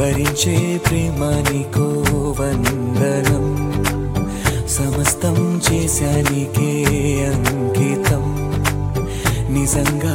వరించే ప్రేమ నీకో వందనం సమస్తం చేశానికే అంకితం నిజంగా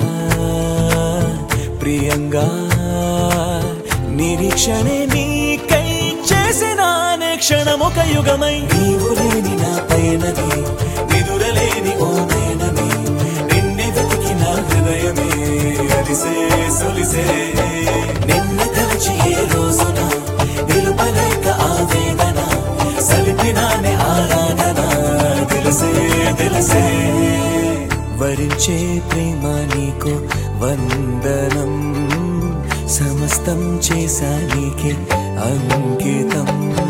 ప్రియంగా నిరీక్షణే నీకై చేసిన అనే క్షణం ఒక యుగమై నీవు లేని నా పైనది నిదురలేని ఓ నయనమే నిన్నే వెతికి నా హృదయమే అలిసే సొలిసే నిన్న తలచి ఏ రోజున నిలుపలేక ఆవేదన సలిపినానే ఆరాధన తెలిసే తెలిసే వరించే ప్రేమ నీకు వందనం సమస్తం చేశా నీకే అంకితం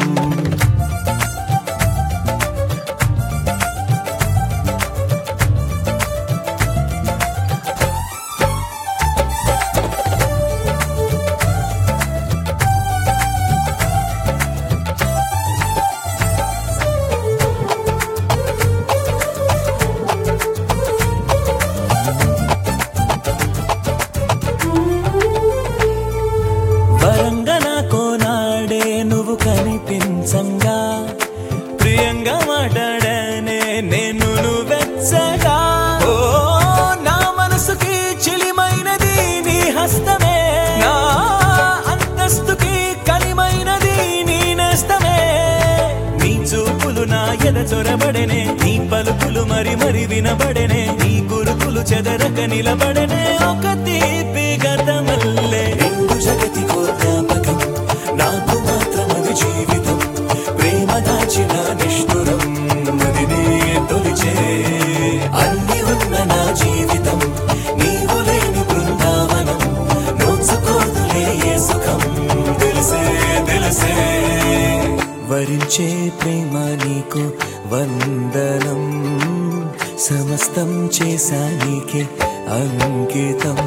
వరంగా నాకో నాడే నువ్వు కనిపించంగా ప్రియంగా మాట్లాడనే నేను నువ్వెచ్చగా ఓ నా మనసుకి చిలిమైనది నీ హస్తమే నా అంతస్తుకి కలిమైనది నీ నేస్తమే నీ చూపులు నా ఎద చొరబడెనే నీ పలుకులు మరి మరి వినబడెనే నీ గురుకులు చెదరక నిలబడనే ఒక తీపి గతమల్లే రెండు జగతి జ్ఞాపకం నాకు మాత్రం అది జీవితం ప్రేమ దాచిన నిష్ఠురం అది నే తొలిచే అన్ని ఉన్న నా జీవితం నీవు లేని బృందావనం నోచుకోదులే ఏ సుఖం తెలిసే తెలిసే వరించే ప్రేమ నీకు వందనం సమస్తం చేశా నీకే అంకితం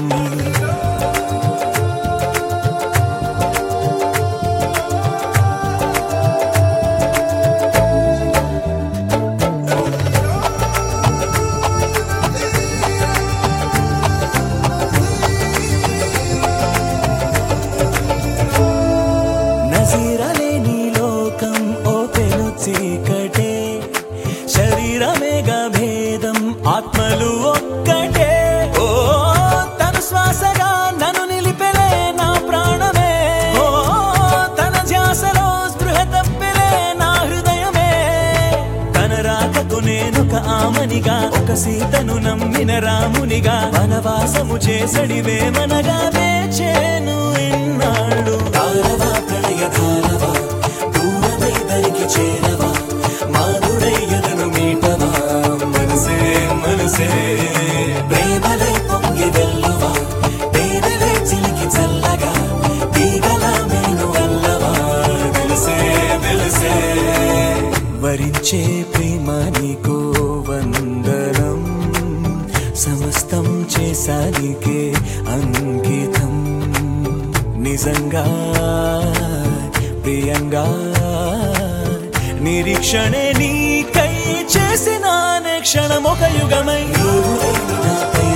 నజీరలేని లోకం ఓ పెను చీకటే శరీరమేగా భేదం ఆత్మలు ఒక్కటే ఓ తను శ్వాసగా నన్ను నిలిపెలే నా ప్రాణమే ఓ తన ధ్యాసలో స్పృహ తప్పెలే నా హృదయమే తన రాకకు నేనొక ఆమనిగా ఒక సీతను నమ్మిన రామునిగా వనవాసము చేసడివే మనగా వేచేను ఇన్నాళ్ళు తారవా ప్రణయ ధారవా దూరమై దరికి చేరవా మాధురయ్యదను మీటవా మనసే మనసే ప్రేమలై పొంగి వెల్లువా పేదలై చిలికి చల్లగా తీగలా మేను వల్లవా తెలిసే తెలిసే వరించే ప్రేమ నీకో వందనం సమస్తం చేశానికే అంకితం నిజంగా ప్రియంగా నిరీక్షణే నీకై చేసిన అనే క్షణం ఒక యుగమై నీవు లేని నాపై